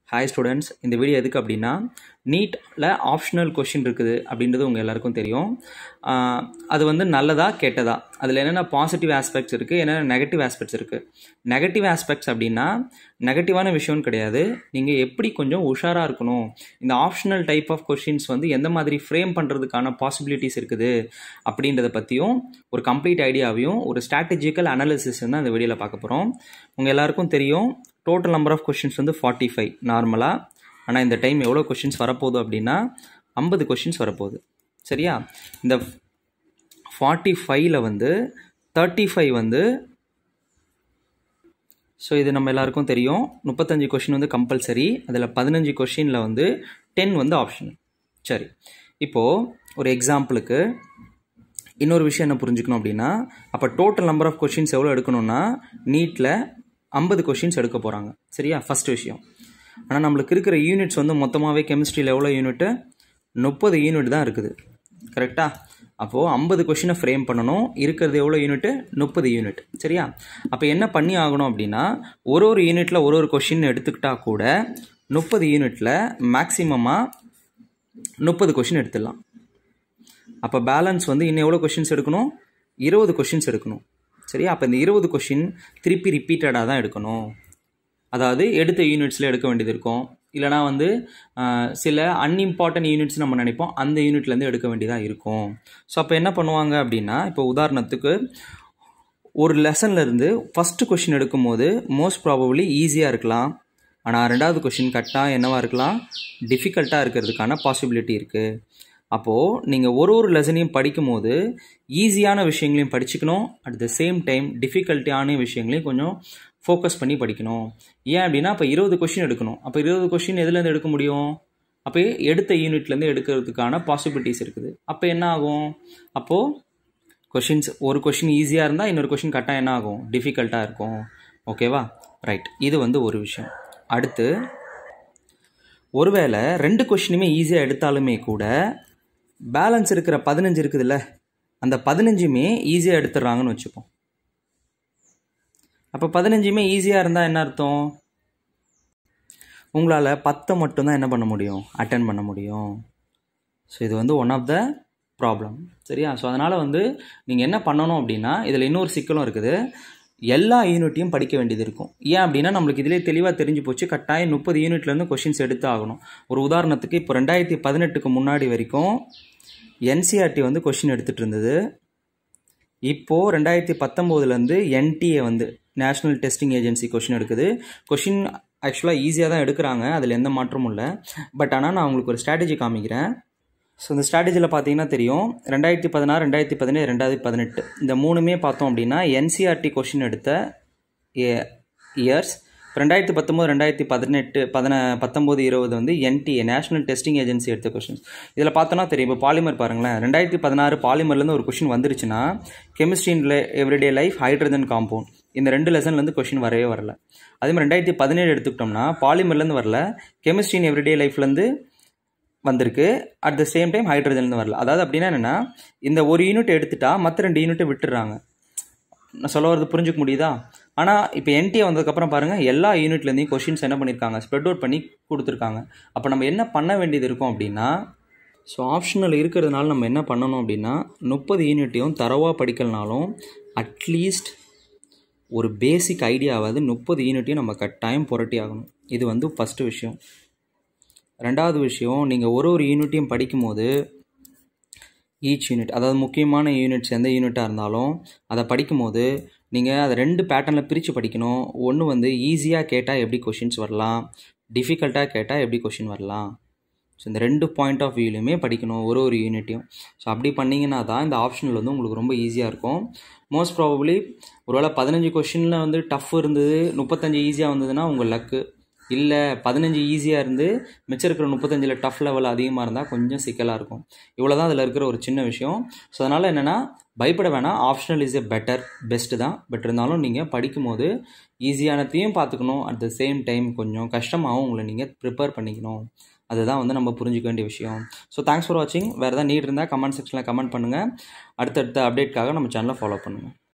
hi students இந்த video எதுக்கு அப்படின்னா நீட்டில் ஆப்ஷனல் கொஷின் இருக்குது அப்படின்றது உங்கள் எல்லாருக்கும் தெரியும் ஆஹ் அது வந்து நல்லதா கெட்டதா அதில் என்னென்ன பாசிட்டிவ் ஆஸ்பெக்ட்ஸ் இருக்குது என்னென்ன நெகட்டிவ் ஆஸ்பெக்ட்ஸ் இருக்குது நெகட்டிவ் ஆஸ்பெக்ட்ஸ் அப்படின்னா நெகட்டிவான விஷயம்னு கிடையாது நீங்கள் எப்படி கொஞ்சம் உஷாராக இருக்கணும் இந்த ஆப்ஷனல் டைப் ஆஃப் கொஷின்ஸ் வந்து எந்த மாதிரி ஃப்ரேம் பண்ணுறதுக்கான பாசிபிலிட்டிஸ் இருக்குது அப்படின்றத பற்றியும் ஒரு கம்ப்ளீட் ஐடியாவையும் ஒரு ஸ்ட்ராட்டஜிக்கல் அனாலிசிஸ் தான் இந்த வீடியோவில் பார்க்க போகிறோம் உங்கள் எல்லாருக்கும் தெரியும் டோட்டல் நம்பர் ஆஃப் கொஷின்ஸ் வந்து ஃபார்ட்டி ஃபைவ் நார்மலாக ஆனால் இந்த டைம் எவ்வளோ கொஷின்ஸ் வரப்போகுது அப்படின்னா ஐம்பது கொஷின்ஸ் வரப்போகுது சரியா இந்த ஃபார்ட்டி ஃபைவ்ல வந்து தேர்ட்டி ஃபைவ் வந்து ஸோ இது நம்ம எல்லாருக்கும் தெரியும் முப்பத்தஞ்சு கொஷின் வந்து கம்பல்சரி அதில் பதினஞ்சு கொஷினில் வந்து டென் வந்து ஆப்ஷன் சரி இப்போது ஒரு எக்ஸாம்பிளுக்கு இன்னொரு விஷயம் என்ன புரிஞ்சுக்கணும் அப்படின்னா அப்போ டோட்டல் நம்பர் ஆஃப் கொஷின்ஸ் எவ்வளோ எடுக்கணும்னா நீட்டில் ஐம்பது கொஷின்ஸ் எடுக்க போகிறாங்க சரியா ஃபஸ்ட் விஷயம் ஆனால் நம்மளுக்கு இருக்கிற யூனிட்ஸ் வந்து மொத்தமாகவே கெமிஸ்ட்ரியில் எவ்வளோ யூனிட்டு முப்பது யூனிட் தான் இருக்குது கரெக்டாக அப்போது ஐம்பது கொஷினை ஃப்ரேம் பண்ணணும் இருக்கிறது எவ்வளோ யூனிட்டு முப்பது யூனிட் சரியா அப்போ என்ன பண்ணி ஆகணும் அப்படின்னா ஒரு ஒரு யூனிட்டில் ஒரு ஒரு கொஷின் எடுத்துக்கிட்டா கூட முப்பது யூனிட்டில் மேக்ஸிமமாக முப்பது கொஷின் எடுத்துடலாம் அப்போ பேலன்ஸ் வந்து இன்னும் எவ்வளோ கொஷின்ஸ் எடுக்கணும் இருபது கொஷின்ஸ் எடுக்கணும் சரியா அப்போ இந்த இருபது கொஷின் திருப்பி ரிப்பீட்டடாக தான் எடுக்கணும் அதாவது எடுத்த யூனிட்ஸில் எடுக்க வேண்டியது இருக்கும் இல்லைனா வந்து ஆஹ், சில அன்இம்பார்ட்டன்ட் யூனிட்ஸ் நம்ம நினைப்போம் அந்த யூனிட்லேருந்து எடுக்க வேண்டியதாக இருக்கும் ஸோ அப்போ என்ன பண்ணுவாங்க அப்படின்னா இப்போ உதாரணத்துக்கு ஒரு லெசன்ல இருந்து ஃபஸ்ட்டு கொஷின் எடுக்கும்போது மோஸ்ட் ப்ராபப்ளி ஈஸியாக இருக்கலாம் ஆனால் ரெண்டாவது கொஷின் கரெக்டாக என்னவா இருக்கலாம் டிஃபிகல்ட்டாக இருக்கிறதுக்கான பாசிபிலிட்டி இருக்குது அப்போது நீங்கள் ஒரு ஒரு லெசனையும் படிக்கும்போது ஈஸியான விஷயங்களையும் படிச்சுக்கணும் அட் த சேம் டைம் டிஃபிகல்ட்டியான விஷயங்களையும் கொஞ்சம் ஃபோக்கஸ் பண்ணி படிக்கணும் ஏன் அப்படின்னா அப்போ இருபது கொஷின் எடுக்கணும் அப்போ இருபது கொஷின் எதுலேருந்து எடுக்க முடியும் அப்போ எடுத்த யூனிட்லேருந்து எடுக்கிறதுக்கான பாசிபிலிட்டிஸ் இருக்குது அப்போ என்ன ஆகும் அப்போது கொஷின்ஸ் ஒரு கொஷின் ஈஸியாக இருந்தால் இன்னொரு கொஷின் கரெக்டாக என்ன ஆகும் டிஃபிகல்ட்டாக இருக்கும் ஓகேவா ரைட் இது வந்து ஒரு விஷயம் அடுத்து ஒருவேளை ரெண்டு கொஷினுமே ஈஸியாக எடுத்தாலுமே கூட பேலன்ஸ் இருக்கிற பதினஞ்சு இருக்குதுல்ல அந்த பதினஞ்சுமே ஈஸியாக எடுத்துடுறாங்கன்னு வச்சுப்போம் அப்போ பதினஞ்சுமே ஈஸியாக இருந்தால் என்ன அர்த்தம் உங்களால் பத்தை மட்டும்தான் என்ன பண்ண முடியும் அட்டன் பண்ண முடியும் ஸோ இது வந்து ஒன் ஆஃப் த ப்ராப்ளம் சரியா ஸோ அதனால் வந்து நீங்கள் என்ன பண்ணணும் அப்படின்னா இதில் இன்னொரு சிக்கலும் இருக்குது எல்லா யூனிட்டையும் படிக்க வேண்டியது இருக்கும் ஏன் அப்படின்னா நம்மளுக்கு இதிலே தெளிவாக தெரிஞ்சு போச்சு கட்டாயம் முப்பது யூனிட்லேருந்து கொஷின்ஸ் எடுத்து ஆகணும் ஒரு உதாரணத்துக்கு இப்போ ரெண்டாயிரத்தி பதினெட்டுக்கு முன்னாடி வரைக்கும் என்சிஆர்டி வந்து கொஷின் எடுத்துகிட்டு இருந்தது இப்போது ரெண்டாயிரத்தி பத்தொம்போதுலேருந்து என்டிஏ வந்து நேஷ்னல் டெஸ்டிங் ஏஜென்சி கொஷின் எடுக்குது கொஷின் ஆக்சுவலாக ஈஸியாக தான் எடுக்கிறாங்க அதில் எந்த மாற்றமும் இல்லை பட் ஆனால் நான் உங்களுக்கு ஒரு ஸ்ட்ராட்டஜி காமிக்கிறேன் ஸோ இந்த ஸ்ட்ராட்டஜியில் பார்த்தீங்கன்னா தெரியும் ரெண்டாயிரத்தி பதினாறு ரெண்டாயிரத்தி பதினேழு ரெண்டாயிரத்தி பதினெட்டு இந்த மூணுமே பார்த்தோம் அப்படின்னா என்சிஆர்டி கொஷின் எடுத்த இயர்ஸ் ரெண்டாயிரத்தி பத்தொம்போது ரெண்டாயிரத்தி பதினெட்டு பதின பத்தொம்போது இருபது வந்து என்டிஏ நேஷனல் டெஸ்டிங் ஏஜென்சி எடுத்த கொஷின்ஸ் இதில் பார்த்தோன்னா தெரியும் இப்போ பாலிமர் பாருங்களேன் ரெண்டாயிரத்தி பதினாறு பாலிமர்லேருந்து ஒரு கொஷின் வந்துருச்சுன்னா chemistry in everyday life hydrogen compound இந்த ரெண்டு லெசன்லேருந்து கொஷின் வரவே வரல அதே மாதிரி ரெண்டாயிரத்தி பதினேழு எடுத்துக்கிட்டோம்னா பாலிமர்லேருந்து வரல கெமிஸ்ட்ரி இன் எவ்ரிடே லைஃப்லேருந்து வந்திருக்கு அட் த சேம் டைம் ஹைட்ரஜன்லேருந்து வரல அதாவது அப்படின்னா என்னென்னா இந்த ஒரு யூனிட் எடுத்துட்டா மற்ற ரெண்டு யூனிட்டை விட்டுடுறாங்க நான் சொல்ல வரது புரிஞ்சுக்க முடியுதா ஆனால் இப்போ என்டிஏ வந்ததுக்கப்புறம் பாருங்கள் எல்லா யூனிட்லேருந்தையும் கொஷின்ஸ் என்ன பண்ணியிருக்காங்க ஸ்ப்ரெட் அவுட் பண்ணி கொடுத்துருக்காங்க அப்போ நம்ம என்ன பண்ண வேண்டியது இருக்கும் அப்படின்னா ஸோ ஆப்ஷனல் இருக்கிறதுனால நம்ம என்ன பண்ணணும் அப்படின்னா முப்பது யூனிட்டையும் தரவாக படிக்கலனாலும் அட்லீஸ்ட் ஒரு பேசிக் ஐடியாவாவது முப்பது யூனிட்டையும் நம்ம கட்டாயம் புரட்டி ஆகணும் இது வந்து ஃபஸ்ட்டு விஷயம் ரெண்டாவது விஷயம் நீங்கள் ஒரு ஒரு யூனிட்டையும் படிக்கும்போது ஈச் யூனிட் அதாவது முக்கியமான யூனிட்ஸ் எந்த யூனிட்டாக இருந்தாலும் அதை படிக்கும்போது நீங்கள் அதை ரெண்டு பேட்டர்னில் பிரித்து படிக்கணும் ஒன்று வந்து ஈஸியாக கேட்டால் எப்படி கொஷின்ஸ் வரலாம் டிஃபிகல்ட்டாக கேட்டால் எப்படி கொஷின் வரலாம் ஸோ இந்த ரெண்டு பாயிண்ட் ஆஃப் வியூலையுமே படிக்கணும் ஒரு ஒரு யூனிட்டையும் ஸோ அப்படி பண்ணிங்கன்னா தான் இந்த ஆப்ஷனில் வந்து உங்களுக்கு ரொம்ப ஈஸியாக இருக்கும் மோஸ்ட் ப்ராபப்ளி ஒருவேளை பதினஞ்சு கொஷினில் வந்து டஃப் இருந்தது முப்பத்தஞ்சு ஈஸியாக வந்ததுன்னா உங்கள் லக்கு இல்லை பதினஞ்சு ஈஸியாக இருந்து மிச்சம் இருக்கிற முப்பத்தஞ்சில் டஃப் லெவல் அதிகமாக இருந்தால் கொஞ்சம் சிக்கலாக இருக்கும் இவ்வளோ தான் அதில் இருக்கிற ஒரு சின்ன விஷயம் ஸோ அதனால் என்னென்னா பயப்பட வேணாம் optional is a better best தான் பட் இருந்தாலும் நீங்கள் படிக்கும்போது ஈஸியானத்தையும் பார்த்துக்கணும் அட் த சேம் டைம் கொஞ்சம் கஷ்டமாகவும் உங்களை நீங்கள் ப்ரிப்பேர் பண்ணிக்கணும் அதுதான் வந்து நம்ம புரிஞ்சுக்க வேண்டிய விஷயம் ஸோ தேங்க்ஸ் ஃபார் வாட்சிங் வேறு ஏதாவது நீட் இருந்தால் கமெண்ட் செக்ஷனில் கமெண்ட் பண்ணுங்கள் அடுத்தடுத்த அப்டேட்காக நம்ம சேனலை ஃபாலோ பண்ணுங்கள்